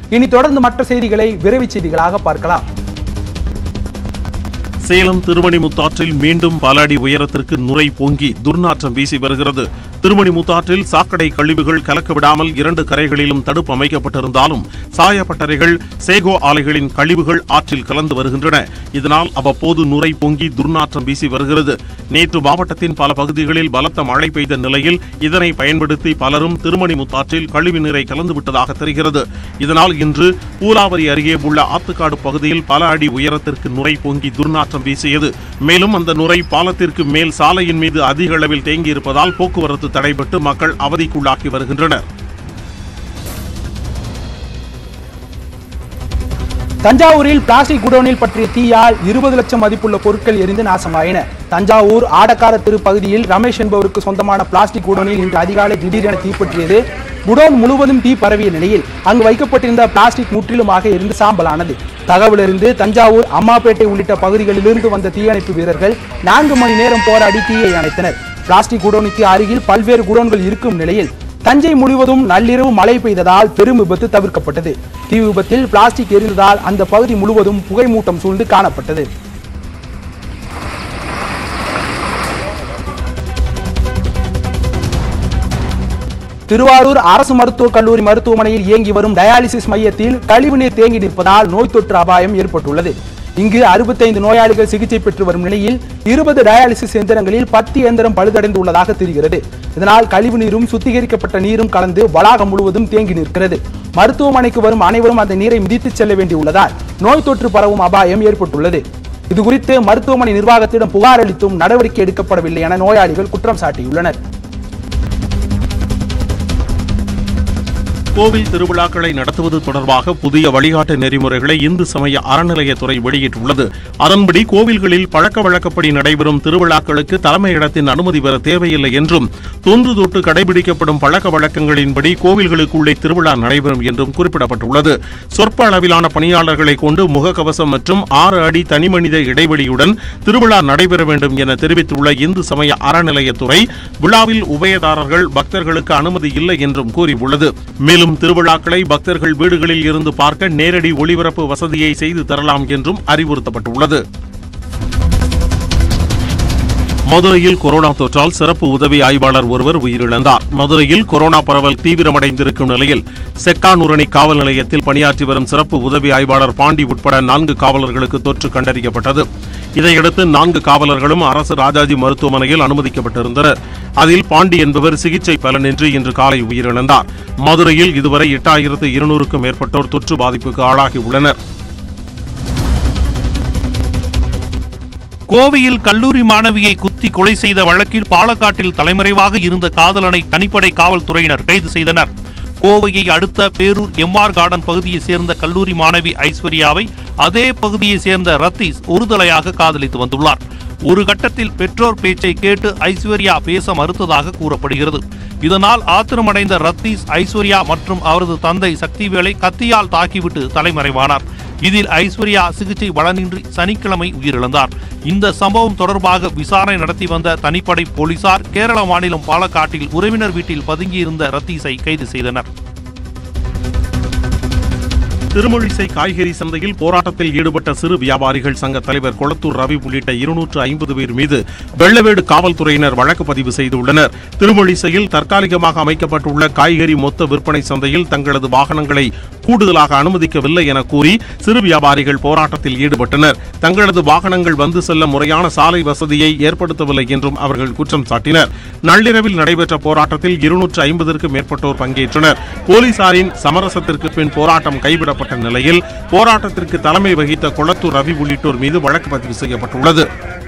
இனி தொடர்ந்து மற்ற செய்திகளை விரைவு செய்திகளாக பார்க்கலாம் சேலம் திருமணிமுத்தாற்றில் மீண்டும் பல அடி உயரத்திற்கு நுரை பொங்கி துர்நாற்றம் வீசி வருகிறது திருமணிமுத்தாற்றில் சாக்கடை கழிவுகள் கலக்க விடாமல் இரண்டு கரைகளிலும் தடுப்பு அமைக்கப்பட்டிருந்தாலும் சாயப்பட்டறைகள் சேகோ ஆலைகளின் கழிவுகள் ஆற்றில் கலந்து வருகின்றன இதனால் அவ்வப்போது நுரை பொங்கி துர்நாற்றம் வீசி வருகிறது நேற்று மாவட்டத்தின் பல பகுதிகளில் பலத்த மழை பெய்த நிலையில் இதனை பயன்படுத்தி பலரும் திருமணிமுத்தாற்றில் கழிவு நீரை கலந்து விட்டதாக தெரிகிறது இதனால் இன்று பூலாவரி அருகே உள்ள ஆத்துக்காடு பகுதியில் பல அடி உயரத்திற்கு நுரை பொங்கி துர்நாற்றம் வீசியது மேலும் அந்த நுரை பாலத்திற்கு மேல் சாலையின் மீது அதிக அளவில் தேங்கியிருப்பதால் போக்குவரத்து தடைபட்டு மக்கள் அவதிக்குள்ளாக்கி வருகின்றனர் தஞ்சாவூரில் பிளாஸ்டிக் குடோனில் பற்றிய தீயால் இருபது லட்சம் மதிப்புள்ள பொருட்கள் எரிந்து நாசமாயின தஞ்சாவூர் ஆடக்கார தெரு பகுதியில் ரமேஷ் என்பவருக்கு சொந்தமான பிளாஸ்டிக் குடோனில் இன்று அதிகாலை திடீரென தீப்பற்றியது குடோன் முழுவதும் தீ பரவிய நிலையில் அங்கு வைக்கப்பட்டிருந்த பிளாஸ்டிக் முற்றிலுமாக எரிந்து சாம்பலானது தகவலிருந்து தஞ்சாவூர் அம்மாப்பேட்டை உள்ளிட்ட பகுதிகளிலிருந்து வந்த தீயணைப்பு வீரர்கள் நான்கு மணி நேரம் போராடி தீயை அணைத்தனர் பிளாஸ்டிக் குடோனுக்கு அருகில் பல்வேறு குடோன்கள் இருக்கும் நிலையில் தஞ்சை முழுவதும் நள்ளிரவு மழை பெய்ததால் பெரும் விபத்து தவிர்க்கப்பட்டது தீ விபத்தில் பிளாஸ்டிக் எரிந்ததால் அந்த பகுதி முழுவதும் புகை மூட்டம் சூழ்ந்து காணப்பட்டது திருவாரூர் அரசு மருத்துவக் கல்லூரி மருத்துவமனையில் இயங்கி வரும் டயாலிசிஸ் மையத்தில் கழிவுநீர் தேங்கி நிற்பதால் நோய் தொற்று அபாயம் ஏற்பட்டுள்ளது இங்கு அறுபத்தைந்து நோயாளிகள் சிகிச்சை பெற்று வரும் நிலையில் இருபது டயாலிசிஸ் எந்திரங்களில் பத்து இயந்திரம் பழுதடைந்து உள்ளதாக தெரிகிறது இதனால் கழிவு நீரும் சுத்திகரிக்கப்பட்ட நீரும் கலந்து வளாகம் முழுவதும் தேங்கி நிற்கிறது மருத்துவமனைக்கு வரும் அனைவரும் அந்த நீரை மிதித்துச் செல்ல வேண்டியுள்ளதால் நோய் தொற்று பரவும் அபாயம் ஏற்பட்டுள்ளது இது குறித்து மருத்துவமனை நிர்வாகத்திடம் புகார் அளித்தும் நடவடிக்கை எடுக்கப்படவில்லை என நோயாளிகள் குற்றம் சாட்டியுள்ளனர் கோவில் திருவிழாக்களை நடத்துவது தொடர்பாக புதிய வழிகாட்டு நெறிமுறைகளை இந்து சமய அறநிலையத்துறை வெளியிட்டுள்ளது அதன்படி கோவில்களில் பழக்க வழக்கப்படி நடைபெறும் திருவிழாக்களுக்கு தலைமையிடத்தின் அனுமதி பெற தேவையில்லை என்றும் தொன்று தொட்டு கடைபிடிக்கப்படும் பழக்க வழக்கங்களின்படி கோவில்களுக்குள்ளே திருவிழா நடைபெறும் என்றும் குறிப்பிடப்பட்டுள்ளது சொற்ப அளவிலான பணியாளர்களை கொண்டு முகக்கவசம் மற்றும் ஆறு அடி தனிமனித இடைவெளியுடன் திருவிழா நடைபெற வேண்டும் என தெரிவித்துள்ள இந்து சமய அறநிலையத்துறை விழாவில் உபயதாரர்கள் பக்தர்களுக்கு அனுமதி இல்லை என்றும் கூறியுள்ளது மேலும் திருவிழாக்களை பக்தர்கள் வீடுகளில் இருந்து பார்க்க நேரடி ஒளிபரப்பு வசதியை செய்து தரலாம் என்றும் அறிவுறுத்தப்பட்டுள்ளது மதுரையில் கொரோனா தொற்றால் சிறப்பு உதவி ஆய்வாளர் ஒருவர் உயிரிழந்தார் மதுரையில் கொரோனா பரவல் தீவிரமடைந்திருக்கும் நிலையில் செக்கானூரணி காவல் நிலையத்தில் பணியாற்றி வரும் சிறப்பு உதவி ஆய்வாளர் பாண்டி உட்பட நான்கு காவலர்களுக்கு தொற்று கண்டறியப்பட்டது இதையடுத்து நான்கு காவலர்களும் அரசு ராஜாஜி மருத்துவமனையில் அனுமதிக்கப்பட்டிருந்தனர் அதில் பாண்டி என்பவர் சிகிச்சை பலனின்றி இன்று காலை உயிரிழந்தார் மதுரையில் இதுவரை எட்டாயிரத்து இருநூறுக்கும் மேற்பட்டோர் தொற்று பாதிப்புக்கு ஆளாகி உள்ளனர் கோவையில் கல்லூரி மாணவியை குத்தி கொலை செய்த வழக்கில் பாலக்காட்டில் தலைமறைவாக இருந்த காதலனை தனிப்படை காவல்துறையினர் கைது செய்தனர் கோவையை அடுத்த பேரூர் எம்ஆர் கார்டன் பகுதியைச் சேர்ந்த கல்லூரி மாணவி ஐஸ்வர்யாவை அதே பகுதியைச் சேர்ந்த ரத்தீஸ் ஒருதலையாக காதலித்து வந்துள்ளார் ஒரு கட்டத்தில் பெற்றோர் பேச்சை கேட்டு ஐஸ்வர்யா பேச மறுத்ததாக கூறப்படுகிறது இதனால் ஆத்திரமடைந்த ரத்தீஸ் ஐஸ்வர்யா மற்றும் அவரது தந்தை சக்திவேலை கத்தியால் தாக்கிவிட்டு தலைமறைவானார் இதில் ஐஸ்வர்யா சிகிச்சை பலனின்றி சனிக்கிழமை உயிரிழந்தார் இந்த சம்பவம் தொடர்பாக விசாரணை நடத்தி வந்த தனிப்படை போலீசார் கேரள மாநிலம் பாலக்காட்டில் உறவினர் வீட்டில் பதுங்கியிருந்த ரத்தீஸை கைது செய்தனர் திருமழிசை காய்கறி சந்தையில் போராட்டத்தில் ஈடுபட்ட சிறு வியாபாரிகள் சங்க தலைவர் கொளத்தூர் ரவி உள்ளிட்ட இருநூற்று ஐம்பது பேர் மீது வெள்ளவேடு காவல்துறையினர் வழக்கு பதிவு செய்துள்ளனர் திருமழிசையில் தற்காலிகமாக அமைக்கப்பட்டுள்ள காய்கறி மொத்த விற்பனை சந்தையில் தங்களது வாகனங்களை கூடுதலாக அனுமதிக்கவில்லை என கூறி சிறு வியாபாரிகள் போராட்டத்தில் ஈடுபட்டனர் தங்களது வாகனங்கள் வந்து செல்ல முறையான சாலை வசதியை ஏற்படுத்தவில்லை என்றும் அவர்கள் குற்றம் சாட்டினர் நள்ளிரவில் நடைபெற்ற போராட்டத்தில் இருநூற்று ஐம்பதற்கும் மேற்பட்டோர் பங்கேற்றனர் போலீசாரின் சமரசத்திற்கு பின் போராட்டம் கைவிடப்பட்ட நிலையில் போராட்டத்திற்கு தலைமை வகித்த கொளத்தூர் ரவி உள்ளிட்டோர் மீது வழக்கு பதிவு செய்யப்பட்டுள்ளது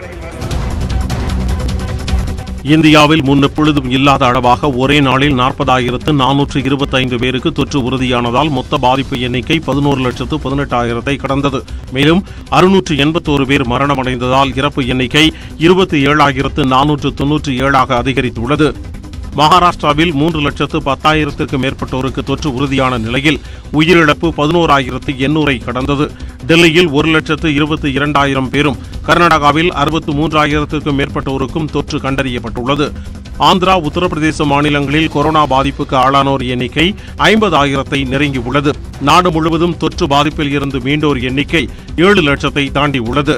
இந்தியாவில் முன்னெப்பொழுதும் இல்லாத அளவாக ஒரே நாளில் நாற்பதாயிரத்து நானூற்று இருபத்தைந்து பேருக்கு தொற்று உறுதியானதால் மொத்த பாதிப்பு எண்ணிக்கை பதினோரு லட்சத்து பதினெட்டாயிரத்தை கடந்தது மேலும் அறுநூற்று எண்பத்தோரு பேர் மரணமடைந்ததால் இறப்பு எண்ணிக்கை இருபத்தி ஏழாயிரத்து நானூற்று தொன்னூற்றி ஏழாக அதிகரித்துள்ளது மகாராஷ்டிராவில் மூன்று லட்சத்து பத்தாயிரத்திற்கு மேற்பட்டோருக்கு தொற்று உறுதியான நிலையில் உயிரிழப்பு பதினோராயிரத்து எண்ணூரை கடந்தது டெல்லியில் ஒரு லட்சத்து இருபத்தி இரண்டாயிரம் பேரும் கர்நாடகாவில் அறுபத்து மூன்றாயிரத்திற்கும் மேற்பட்டோருக்கும் தொற்று கண்டறியப்பட்டுள்ளது ஆந்திரா உத்தரப்பிரதேச மாநிலங்களில் கொரோனா பாதிப்புக்கு ஆளானோர் எண்ணிக்கை ஐம்பதாயிரத்தை நெருங்கியுள்ளது நாடு முழுவதும் தொற்று பாதிப்பில் இருந்து மீண்டோர் எண்ணிக்கை ஏழு லட்சத்தை தாண்டியுள்ளது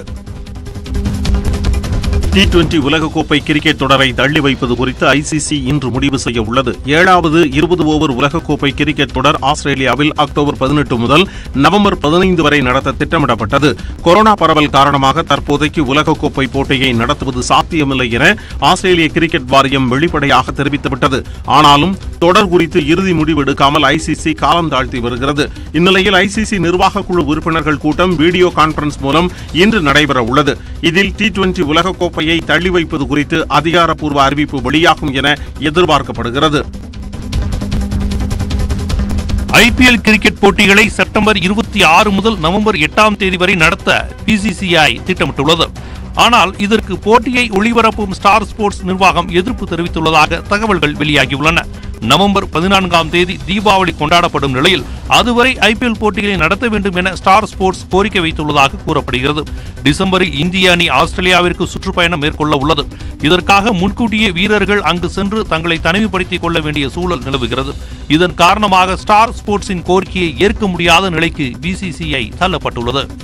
டி டுவெண்டி உலகக்கோப்பை கிரிக்கெட் தொடரை தள்ளி வைப்பது குறித்து ஐசிசி இன்று முடிவு செய்ய உள்ளது ஏழாவது இருபது ஓவர் உலகக்கோப்பை கிரிக்கெட் தொடர் ஆஸ்திரேலியாவில் அக்டோபர் பதினெட்டு முதல் நவம்பர் பதினைந்து வரை நடத்த திட்டமிடப்பட்டது கொரோனா பரவல் காரணமாக தற்போதைக்கு உலகக்கோப்பை போட்டியை நடத்துவது சாத்தியமில்லை என ஆஸ்திரேலிய கிரிக்கெட் வாரியம் வெளிப்படையாக தெரிவித்துவிட்டது ஆனாலும் தொடர் குறித்து இறுதி முடிவு எடுக்காமல் ஐசிசி காலம் தாழ்த்தி வருகிறது இந்நிலையில் ஐசிசி நிர்வாக குழு உறுப்பினர்கள் கூட்டம் வீடியோ கான்பரன்ஸ் மூலம் இன்று நடைபெற உள்ளது இதில் டி டுவெண்டி உலகக்கோப்பையை தள்ளி வைப்பது குறித்து அதிகாரப்பூர்வ அறிவிப்பு வெளியாகும் என எதிர்பார்க்கப்படுகிறது ஐபிஎல் கிரிக்கெட் போட்டிகளை செப்டம்பர் இருபத்தி ஆறு முதல் நவம்பர் எட்டாம் தேதி வரை நடத்த பிசிசிஐ திட்டமிட்டுள்ளது ஆனால் இதற்கு போட்டியை ஒளிபரப்பும் ஸ்டார் ஸ்போர்ட்ஸ் நிர்வாகம் எதிர்ப்பு தெரிவித்துள்ளதாக தகவல்கள் வெளியாகியுள்ளன நவம்பர் பதினான்காம் தேதி தீபாவளி கொண்டாடப்படும் நிலையில் அதுவரை ஐபிஎல் போட்டிகளை நடத்த வேண்டும் என ஸ்டார் ஸ்போர்ட்ஸ் கோரிக்கை வைத்துள்ளதாக கூறப்படுகிறது டிசம்பரில் இந்திய அணி ஆஸ்திரேலியாவிற்கு சுற்றுப்பயணம் மேற்கொள்ள உள்ளது இதற்காக முன்கூட்டியே வீரர்கள் அங்கு சென்று தங்களை தனிமைப்படுத்திக் கொள்ள வேண்டிய சூழல் நிலவுகிறது இதன் காரணமாக ஸ்டார் ஸ்போர்ட்ஸின் கோரிக்கையை ஏற்க முடியாத நிலைக்கு பிசிசிஐ தள்ளப்பட்டுள்ளது